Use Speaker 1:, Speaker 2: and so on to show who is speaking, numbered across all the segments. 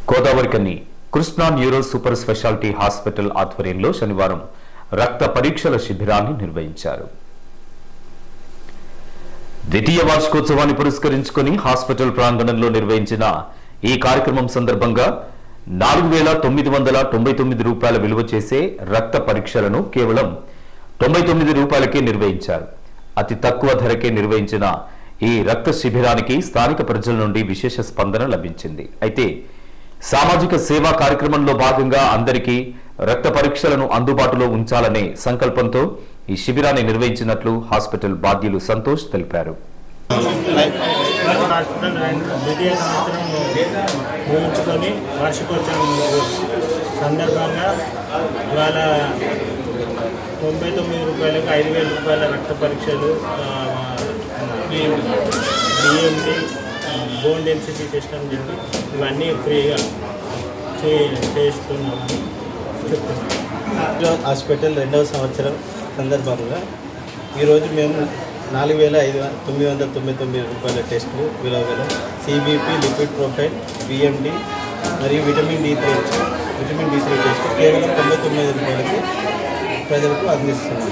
Speaker 1: Godavarikhani Krishna neuro super speciality hospital ఆధ్వర్యంలో శనివారం రక్త పరీక్షల శిబిరాన్ని నిర్వహించారు ద్వితీయ వార్షికోత్సవాన్ని పురస్కరించుకుని హాస్పిటల్ ప్రాంగణంలో నిర్వహించిన ఈ కార్యక్రమం సందర్భంగా నాలుగు వేల తొమ్మిది వందల తొంభై తొమ్మిది రూపాయల విలువ చేసే రక్త పరీక్షలను కేవలం తొంభై తొమ్మిది రూపాయలకే నిర్వహించారు అతి తక్కువ ధరకే నిర్వహించిన ఈ రక్త శిబిరానికి స్థానిక ప్రజల నుండి విశేష స్పందన లభించింది అయితే సామాజిక సేవా కార్యక్రమంలో భాగంగా అందరికీ రక్త పరీక్షలను అందుబాటులో ఉంచాలనే సంకల్పంతో ఈ శిబిరాన్ని నిర్వహించినట్లు హాస్పిటల్ బాధ్యులు సంతోష్ తెలిపారు
Speaker 2: గవర్నమెంట్ హాస్పిటల్ రెండు ద్వితీయ సంవత్సరం ముగించుకొని వార్షికోత్సవం సందర్భంగా ఇవాళ తొంభై తొమ్మిది రూపాయలకు ఐదు వేల రూపాయల రక్త పరీక్షలు బిఎండి బోన్ డెన్సిటీ టెస్ట్ అని చెప్పి ఇవన్నీ ఫ్రీగా చే చేస్తున్నామని చెప్తున్నాం
Speaker 3: హాస్పిటల్ రెండవ సంవత్సరం సందర్భంగా ఈరోజు మేము నాలుగు వేల ఐదు వ- తొమ్మిది వందల తొంభై తొమ్మిది రూపాయల టెస్టులు విలువగల సిబిపి లిక్విడ్ ప్రొఫైల్ బిఎండి మరియు vitamin D three vitamin D three test కేవలం తొంభై తొమ్మిది రూపాయలకి ప్రజలకు అందిస్తున్నాము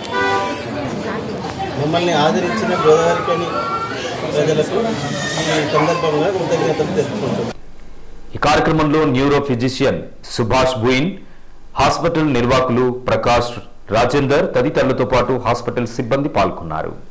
Speaker 3: మమ్మల్ని ఆదరించిన గోదావరికని ప్రజలకు ఈ సందర్భంగా కృతజ్ఞతలు తెలుపుకుంటున్నాం
Speaker 1: ఈ కార్యక్రమంలో neuro physician Subhash Buin hospital నిర్వాహకులు ప్రకాష్ రాజేందర్ తదితరులతో పాటు హాస్పిటల్ సిబ్బంది పాల్గొన్నారు